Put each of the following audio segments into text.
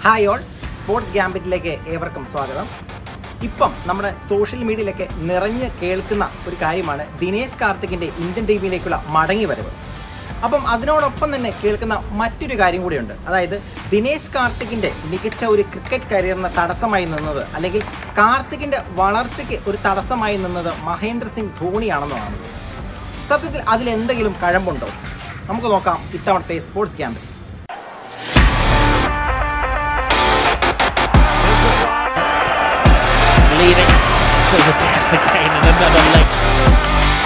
Hi all sports ഗ്യാമ്പറ്റിലേക്ക് ഏവർക്കും സ്വാഗതം ഇപ്പം നമ്മുടെ സോഷ്യൽ മീഡിയയിലൊക്കെ നിറഞ്ഞ് കേൾക്കുന്ന ഒരു കാര്യമാണ് ദിനേശ് കാർത്തികിന്റെ ഇന്ത്യൻ ടീമിലേക്കുള്ള മടങ്ങി വരവ് അപ്പം അതിനോടൊപ്പം തന്നെ കേൾക്കുന്ന മറ്റൊരു കാര്യം കൂടിയുണ്ട് അതായത് ദിനേശ് കാർത്തികിന്റെ മികച്ച ഒരു ക്രിക്കറ്റ് കരിയറിന് തടസ്സമായി നിന്നത് അല്ലെങ്കിൽ കാർത്തികിന്റെ വളർച്ചയ്ക്ക് ഒരു തടസ്സമായി നിന്നത് മഹേന്ദ്ര സിംഗ് ധോണിയാണെന്നതാണ് സത്യത്തിൽ അതിലെന്തെങ്കിലും കഴമ്പുണ്ടോ നമുക്ക് നോക്കാം ഇത്തവണത്തെ സ്പോർട്സ് ക്യാമ്പിൽ leading to the death again and another leg.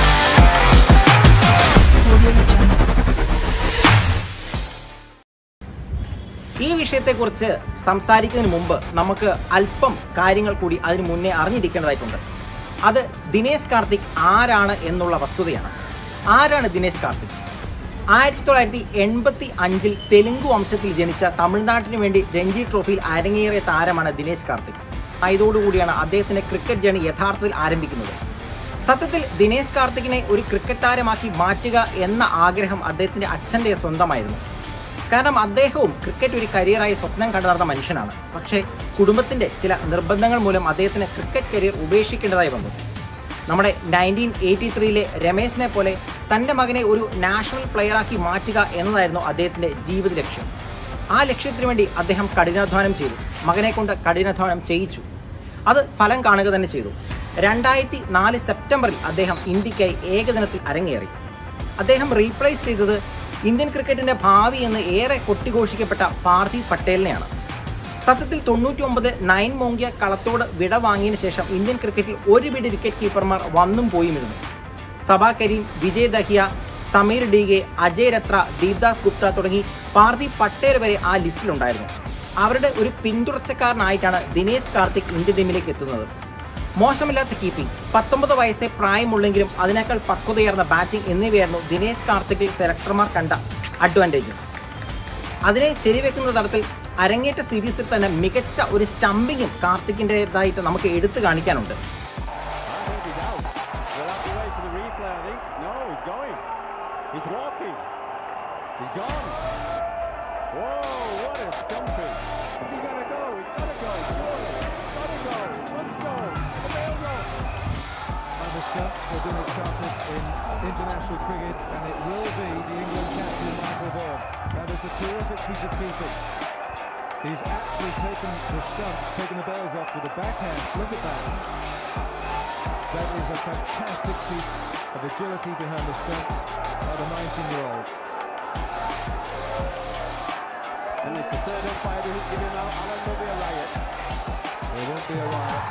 ഈ വിഷയത്തെക്കുറിച്ച് സംസാരിക്കുന്നതിന് മുമ്പ് നമുക്ക് അല്പം കാര്യങ്ങൾ കൂടി അതിന് മുന്നേ അറിഞ്ഞിരിക്കേണ്ടതായിട്ടുണ്ട് അത് ദിനേശ് കാർത്തിക് ആരാണ് എന്നുള്ള വസ്തുതയാണ് ആരാണ് ദിനേശ് കാർത്തിക് ആയിരത്തി തൊള്ളായിരത്തി എൺപത്തി അഞ്ചിൽ തെലുങ്ക് വംശത്തിൽ ജനിച്ച തമിഴ്നാട്ടിന് വേണ്ടി രഞ്ജി ട്രോഫിയിൽ അരങ്ങേറിയ താരമാണ് ദിനേശ് കാർത്തിക് ആയതോടുകൂടിയാണ് അദ്ദേഹത്തിന്റെ ക്രിക്കറ്റ് ജേണി യഥാർത്ഥത്തിൽ ആരംഭിക്കുന്നത് സത്യത്തിൽ ദിനേശ് കാർത്തികിനെ ഒരു ക്രിക്കറ്റ് താരമാക്കി മാറ്റുക എന്ന ആഗ്രഹം അദ്ദേഹത്തിന്റെ അച്ഛന്റെ സ്വന്തമായിരുന്നു കാരണം അദ്ദേഹവും ക്രിക്കറ്റ് ഒരു കരിയറായി സ്വപ്നം കണ്ടു നടന്ന മനുഷ്യനാണ് പക്ഷേ കുടുംബത്തിന്റെ ചില നിർബന്ധങ്ങൾ മൂലം അദ്ദേഹത്തിന് ക്രിക്കറ്റ് കരിയർ ഉപേക്ഷിക്കേണ്ടതായി വന്നു നമ്മുടെ നയൻറ്റീൻ എയ്റ്റി ത്രീയിലെ രമേശിനെ പോലെ തൻ്റെ മകനെ ഒരു നാഷണൽ പ്ലെയറാക്കി മാറ്റുക എന്നതായിരുന്നു അദ്ദേഹത്തിൻ്റെ ജീവിത ലക്ഷ്യം ആ ലക്ഷ്യത്തിന് വേണ്ടി അദ്ദേഹം കഠിനാധ്വാനം ചെയ്തു മകനെ കൊണ്ട് കഠിനാധ്വാനം ചെയ്യിച്ചു അത് ഫലം കാണുക തന്നെ ചെയ്തു രണ്ടായിരത്തി നാല് സെപ്റ്റംബറിൽ അദ്ദേഹം ഇന്ത്യക്കായി ഏകദിനത്തിൽ അരങ്ങേറി അദ്ദേഹം റീപ്ലേസ് ചെയ്തത് ഇന്ത്യൻ ക്രിക്കറ്റിന്റെ ഭാവി എന്ന് ഏറെ കൊട്ടിഘോഷിക്കപ്പെട്ട പാർത്ഥിവ് പട്ടേലിനെയാണ് സത്യത്തിൽ തൊണ്ണൂറ്റി ഒമ്പത് നയൻ മോങ്കിയ കളത്തോട് വിട വാങ്ങിയതിനു ശേഷം ഇന്ത്യൻ ക്രിക്കറ്റിൽ ഒരു പിടി വിക്കറ്റ് കീപ്പർമാർ വന്നും പോയുമിരുന്നു സബാ കരീം വിജയ് ദഹിയ സമീർ ഡീഗെ അജയ് രത്ര ദീപ്ദാസ് ഗുപ്ത തുടങ്ങി പാർത്ഥിവ് പട്ടേൽ വരെ ആ ലിസ്റ്റിലുണ്ടായിരുന്നു അവരുടെ ഒരു പിന്തുടർച്ചക്കാരനായിട്ടാണ് ദിനേശ് കാർത്തിക് ഇന്ത്യൻ ടീമിലേക്ക് എത്തുന്നത് മോശമില്ലാത്ത കീപ്പിംഗ് പത്തൊമ്പത് വയസ്സേ പ്രായമുള്ളെങ്കിലും അതിനേക്കാൾ പക്വതയേർന്ന ബാറ്റിംഗ് എന്നിവയായിരുന്നു ദിനേശ് കാർത്തിക്കിൽ സെലക്ടർമാർ കണ്ട അഡ്വാൻറ്റേജസ് അതിനെ ശരിവെക്കുന്ന തരത്തിൽ അരങ്ങേറ്റ സീരീസിൽ തന്നെ മികച്ച ഒരു സ്റ്റംപിങ്ങും കാർത്തിക്കിൻ്റെതായിട്ട് നമുക്ക് എടുത്തു കാണിക്കാനുണ്ട് We'll have to wait for the replay, I think. No, he's going. He's walking. He's gone. Whoa, what a stumping. Is he going to go? He's got to go. Surely. Got to go. Let's go. They'll go. And the stump for Dinesh Karthik in international cricket, and it will be the England captain Michael Vaughan. That is a terrific piece of keeping. He's actually taken the stumps, taken the bells off with a backhand. Look at that. That is a fantastic piece of agility behind the stumps by the 19-year-old. And it's the third umpire who's giving out Alan Murray a riot. There won't be a riot.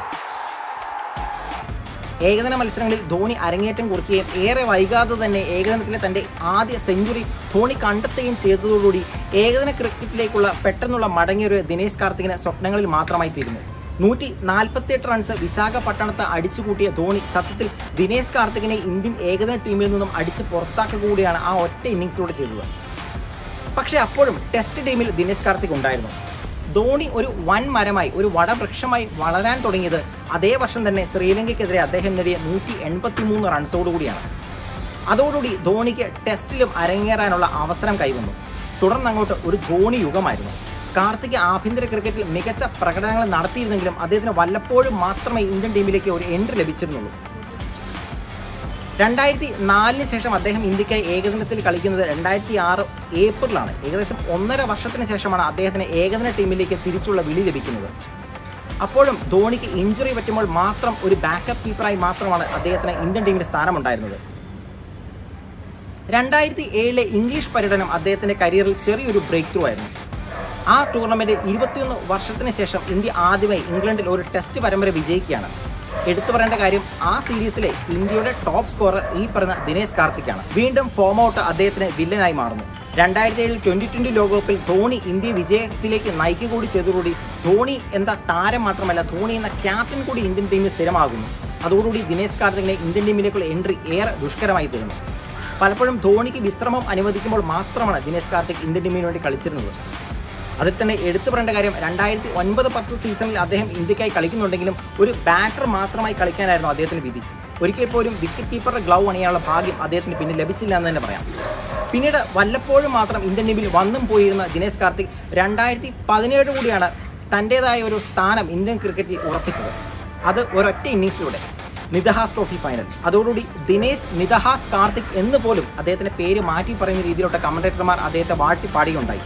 ഏകദിന മത്സരങ്ങളിൽ ധോണി അരങ്ങേറ്റം കുറിക്കുകയും ഏറെ വൈകാതെ തന്നെ ഏകദിനത്തിലെ തന്റെ ആദ്യ century Dhoni കണ്ടെത്തുകയും ചെയ്തതോടുകൂടി ഏകദിന ക്രിക്കറ്റിലേക്കുള്ള പെട്ടെന്നുള്ള മടങ്ങിയൊരു ദിനേശ് കാർത്തികിന് സ്വപ്നങ്ങളിൽ മാത്രമായി തീരുന്നു നൂറ്റി നാൽപ്പത്തിയെട്ട് റൺസ് വിശാഖപട്ടണത്ത് അടിച്ചുകൂട്ടിയ ധോണി സത്യത്തിൽ ദിനേശ് കാർത്തികിനെ ഇന്ത്യൻ ഏകദിന ടീമിൽ നിന്നും അടിച്ച് പുറത്താക്കുക കൂടിയാണ് ആ ഒറ്റ ഇന്നിങ്സിലൂടെ ചെയ്തത് പക്ഷേ അപ്പോഴും ടെസ്റ്റ് ടീമിൽ ദിനേശ് കാർത്തിക് ഉണ്ടായിരുന്നു ധോണി ഒരു വൻ മരമായി ഒരു വടവൃക്ഷമായി വളരാൻ തുടങ്ങിയത് അതേ വർഷം തന്നെ ശ്രീലങ്കയ്ക്കെതിരെ അദ്ദേഹം നേടിയ നൂറ്റി എൺപത്തി മൂന്ന് റൺസോടുകൂടിയാണ് അതോടുകൂടി ധോണിക്ക് ടെസ്റ്റിലും അരങ്ങേറാനുള്ള അവസരം കൈവന്നു തുടർന്നങ്ങോട്ട് ഒരു ധോണി യുഗമായിരുന്നു കാർത്തിക് ആഭ്യന്തര ക്രിക്കറ്റിൽ മികച്ച പ്രകടനങ്ങൾ നടത്തിയിരുന്നെങ്കിലും അദ്ദേഹത്തിന് വല്ലപ്പോഴും മാത്രമേ ഇന്ത്യൻ ടീമിലേക്ക് ഒരു എൻട്രി ലഭിച്ചിരുന്നുള്ളൂ രണ്ടായിരത്തി നാലിന് ശേഷം അദ്ദേഹം ഇന്ത്യക്കായി ഏകദിനത്തിൽ കളിക്കുന്നത് രണ്ടായിരത്തി ആറ് ഏപ്രിലാണ് ഏകദേശം ഒന്നര വർഷത്തിന് ശേഷമാണ് അദ്ദേഹത്തിന് ഏകദിന ടീമിലേക്ക് തിരിച്ചുള്ള വിളി ലഭിക്കുന്നത് അപ്പോഴും ധോണിക്ക് ഇഞ്ചുറി പറ്റുമ്പോൾ മാത്രം ഒരു ബാക്കപ്പ് കീപ്പറായി മാത്രമാണ് അദ്ദേഹത്തിന് ഇന്ത്യൻ ടീമിൽ സ്ഥാനമുണ്ടായിരുന്നത് രണ്ടായിരത്തി ഏഴിലെ ഇംഗ്ലീഷ് പര്യടനം അദ്ദേഹത്തിന്റെ കരിയറിൽ ചെറിയൊരു ബ്രേക്ക് ത്രൂ ആയിരുന്നു ആ ടൂർണമെന്റ് ഇരുപത്തിയൊന്ന് വർഷത്തിന് ശേഷം ഇന്ത്യ ആദ്യമായി ഇംഗ്ലണ്ടിൽ ഒരു ടെസ്റ്റ് പരമ്പര വിജയിക്കുകയാണ് എടുത്തു പറയേണ്ട കാര്യം ആ സീരീസിലെ ഇന്ത്യയുടെ ടോപ്പ് സ്കോറർ ഈ പറഞ്ഞ ദിനേശ് കാർത്തിക്കാണ് വീണ്ടും ഫോം ഔട്ട് അദ്ദേഹത്തിന് വില്ലനായി മാറുന്നു രണ്ടായിരത്തി ഏഴിൽ ട്വന്റി ട്വന്റി ലോകകപ്പിൽ ധോണി ഇന്ത്യ വിജയത്തിലേക്ക് നയിക്കുക കൂടി ചെയ്തതോടുകൂടി ധോണി എന്ന താരം മാത്രമല്ല ധോണി എന്ന ക്യാപ്റ്റൻ കൂടി ഇന്ത്യൻ ടീമിൽ സ്ഥിരമാകുന്നു അതോടുകൂടി ദിനേശ് കാർത്തികിനെ ഇന്ത്യൻ ടീമിലേക്കുള്ള എൻട്രി ഏറെ ദുഷ്കരമായി തീർന്നു പലപ്പോഴും ധോണിക്ക് വിശ്രമം അനുവദിക്കുമ്പോൾ മാത്രമാണ് ദിനേശ് കാർത്തിക് ഇന്ത്യൻ ടീമിന് വേണ്ടി കളിച്ചിരുന്നത് അതിൽ തന്നെ എടുത്തു പറയേണ്ട കാര്യം രണ്ടായിരത്തി ഒൻപത് പത്ത് സീസണിൽ അദ്ദേഹം ഇന്ത്യക്കായി കളിക്കുന്നുണ്ടെങ്കിലും ഒരു ബാറ്റർ മാത്രമായി കളിക്കാനായിരുന്നു അദ്ദേഹത്തിന് വിധി ഒരിക്കൽ പോലും വിക്കറ്റ് കീപ്പറുടെ ഗ്ലൗ അണിയാനുള്ള ഭാഗ്യം അദ്ദേഹത്തിന് പിന്നെ ലഭിച്ചില്ല എന്ന് തന്നെ പറയാം പിന്നീട് വല്ലപ്പോഴും മാത്രം ഇന്ത്യൻ ടീമിൽ വന്നും പോയിരുന്ന ദിനേശ് കാർത്തിക് രണ്ടായിരത്തി പതിനേഴ് കൂടിയാണ് തൻ്റെതായ ഒരു സ്ഥാനം ഇന്ത്യൻ ക്രിക്കറ്റിൽ ഉറപ്പിച്ചത് അത് ഒരൊറ്റ ഇന്നിങ്സിലൂടെ നിദഹാസ് ട്രോഫി ഫൈനൽ അതോടുകൂടി ദിനേശ് നിദഹാസ് കാർത്തിക് എന്ന് പോലും അദ്ദേഹത്തിന്റെ പേര് മാറ്റി പറയുന്ന രീതിയിലുള്ള കമന്റേറ്റർമാർ അദ്ദേഹത്തെ വാട്ടി പാടുകയുണ്ടായി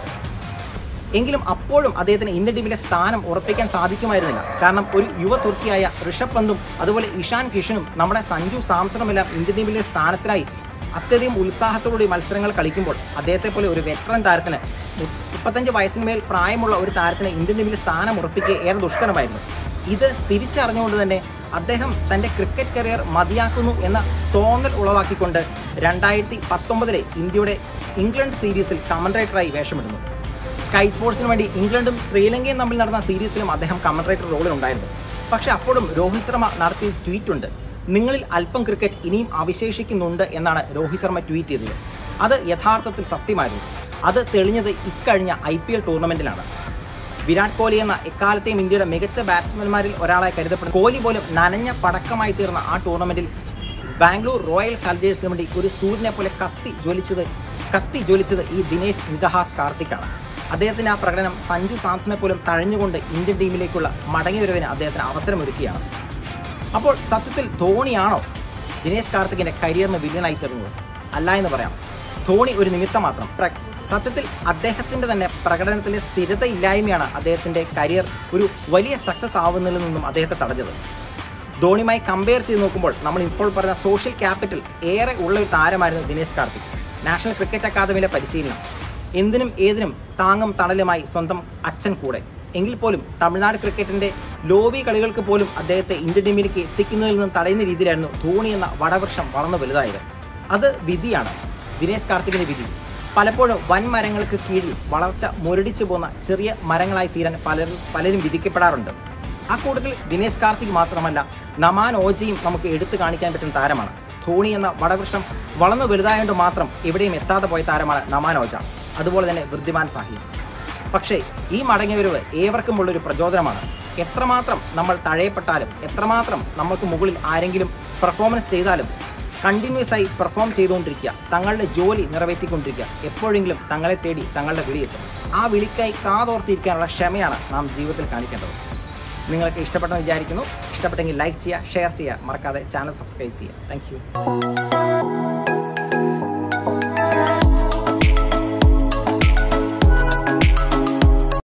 എങ്കിലും അപ്പോഴും അദ്ദേഹത്തിന് ഇന്ത്യൻ ടീമിലെ സ്ഥാനം ഉറപ്പിക്കാൻ സാധിക്കുമായിരുന്നില്ല കാരണം ഒരു യുവ തുർക്കിയായ ഋഷഭ് പന്തും അതുപോലെ ഇഷാൻ കിഷനും നമ്മുടെ സഞ്ജു സാംസണുമെല്ലാം ഇന്ത്യൻ ടീമിലെ സ്ഥാനത്തിനായി അത്യധികം ഉത്സാഹത്തോടുകൂടി മത്സരങ്ങൾ കളിക്കുമ്പോൾ അദ്ദേഹത്തെ പോലെ ഒരു വെറ്ററൻ താരത്തിന് മു- മുപ്പത്തഞ്ച് വയസ്സിന്മേൽ പ്രായമുള്ള ഒരു താരത്തിന് ഇന്ത്യൻ ടീമിൽ സ്ഥാനം ഉറപ്പിക്കുക ഏറെ ദുഷ്കരമായിരുന്നു ഇത് തിരിച്ചറിഞ്ഞുകൊണ്ട് തന്നെ അദ്ദേഹം തൻ്റെ ക്രിക്കറ്റ് കരിയർ മതിയാക്കുന്നു എന്ന തോന്നൽ ഉളവാക്കിക്കൊണ്ട് രണ്ടായിരത്തി പത്തൊമ്പതിലെ ഇന്ത്യയുടെ ഇംഗ്ലണ്ട് സീരീസിൽ കമൻറേറ്ററായി വേഷമിടുന്നു സ്കൈ സ്പോർട്സിന് വേണ്ടി ഇംഗ്ലണ്ടും ശ്രീലങ്കയും തമ്മിൽ നടന്ന സീരീസിലും അദ്ദേഹം കമന്ററേറ്റർ റോളിലുണ്ടായിരുന്നു പക്ഷെ അപ്പോഴും രോഹിത് ശർമ്മ നടത്തിയ ട്വീറ്റ് ഉണ്ട് നിങ്ങളിൽ അല്പം ക്രിക്കറ്റ് ഇനിയും അവശേഷിക്കുന്നുണ്ട് എന്നാണ് രോഹിത് ശർമ്മ ട്വീറ്റ് ചെയ്തത് അത് യഥാർത്ഥത്തിൽ സത്യമായിരുന്നു അത് തെളിഞ്ഞത് ഇക്കഴിഞ്ഞ ഐ പി എൽ ടൂർണമെന്റിലാണ് വിരാട് കോഹ്ലി എന്ന എക്കാലത്തെയും ഇന്ത്യയുടെ മികച്ച ബാറ്റ്സ്മാൻമാരിൽ ഒരാളായി കരുതപ്പെടുന്നു കോഹ്ലി പോലും നനഞ്ഞ പടക്കമായി തീർന്ന ആ ടൂർണമെന്റിൽ ബാംഗ്ലൂർ റോയൽ ചാലഞ്ചേഴ്സിന് വേണ്ടി ഒരു സൂര്യനെ പോലെ കത്തി ജ്വലിച്ചത് കത്തി ജ്വലിച്ചത് ഈ ദിനേശ് നിദഹാസ് കാർത്തിക്കാണ് അദ്ദേഹത്തിന്റെ ആ പ്രകടനം സഞ്ജു സാംസനെ പോലും തഴഞ്ഞുകൊണ്ട് ഇന്ത്യൻ ടീമിലേക്കുള്ള മടങ്ങിവരവിന് അദ്ദേഹത്തിന് അവസരമൊരുക്കുകയാണ് അപ്പോൾ സത്യത്തിൽ ധോണിയാണോ ദിനേശ് കാർത്തികിന്റെ കരിയറിന് വില്ലനായി തീർന്നത് അല്ല എന്ന് പറയാം ധോണി ഒരു നിമിത്തം മാത്രം പ്ര- സത്യത്തിൽ അദ്ദേഹത്തിന്റെ തന്നെ പ്രകടനത്തിലെ സ്ഥിരതയില്ലായ്മയാണ് അദ്ദേഹത്തിന്റെ കരിയർ ഒരു വലിയ സക്സസ് ആവുന്നതിൽ നിന്നും അദ്ദേഹത്തെ തടഞ്ഞത് ധോണിയുമായി കമ്പയർ ചെയ്ത് നോക്കുമ്പോൾ നമ്മൾ ഇപ്പോൾ പറഞ്ഞ സോഷ്യൽ ക്യാപിറ്റൽ ഏറെ ഉള്ള ഒരു താരമായിരുന്നു ദിനേശ് കാർത്തിക് നാഷണൽ ക്രിക്കറ്റ് അക്കാദമിയിലെ പരിശീലനം എന്തിനും ഏതിനും താങ്ങും തണലുമായി സ്വന്തം അച്ഛൻ കൂടെ എങ്കിൽ പോലും തമിഴ്നാട് ക്രിക്കറ്റിന്റെ ലോബി കളികൾക്ക് പോലും അദ്ദേഹത്തെ ഇന്ത്യൻ ടീമിലേക്ക് എത്തിക്കുന്നതിൽ നിന്നും തടയുന്ന രീതിയിലായിരുന്നു ധോണി എന്ന വടവൃക്ഷം വളർന്നു വലുതായത് അത് വിധിയാണ് ദിനേശ് കാർത്തികിന്റെ വിധി പലപ്പോഴും വൻ മരങ്ങൾക്ക് കീഴിൽ വളർച്ച മുരടിച്ചു പോകുന്ന ചെറിയ മരങ്ങളായി തീരാൻ പലരും പലരും വിധിക്കപ്പെടാറുണ്ട് ആ കൂട്ടത്തിൽ ദിനേശ് കാർത്തിക് മാത്രമല്ല നമാൻ ഓജയും നമുക്ക് എടുത്തു കാണിക്കാൻ പറ്റുന്ന താരമാണ് ധോണി എന്ന വടവൃക്ഷം വളർന്നു വലുതായതുകൊണ്ട് മാത്രം എവിടെയും എത്താതെ പോയ താരമാണ് നമാൻ ഓജ അതുപോലെ തന്നെ വൃദ്ധിമാൻ സാഹിബ് പക്ഷേ ഈ മടങ്ങിവരവ് ഏവർക്കും ഉള്ളൊരു പ്രചോദനമാണ് എത്രമാത്രം നമ്മൾ തഴയപ്പെട്ടാലും എത്രമാത്രം നമുക്ക് മുകളിൽ ആരെങ്കിലും പെർഫോമൻസ് ചെയ്താലും കണ്ടിന്യൂസ് ആയി പെർഫോം ചെയ്തുകൊണ്ടിരിക്കുക തങ്ങളുടെ ജോലി നിറവേറ്റിക്കൊണ്ടിരിക്കുക എപ്പോഴെങ്കിലും തങ്ങളെ തേടി തങ്ങളുടെ വിളിയെത്തും ആ വിളിക്കായി കാതോർത്തിരിക്കാനുള്ള ക്ഷമയാണ് നാം ജീവിതത്തിൽ കാണിക്കേണ്ടത് നിങ്ങൾക്ക് ഇഷ്ടപ്പെട്ടെന്ന് വിചാരിക്കുന്നു ഇഷ്ടപ്പെട്ടെങ്കിൽ ലൈക്ക് ചെയ്യുക ഷെയർ ചെയ്യുക മറക്കാതെ ചാനൽ സബ്സ്ക്രൈബ് ചെയ്യുക താങ്ക്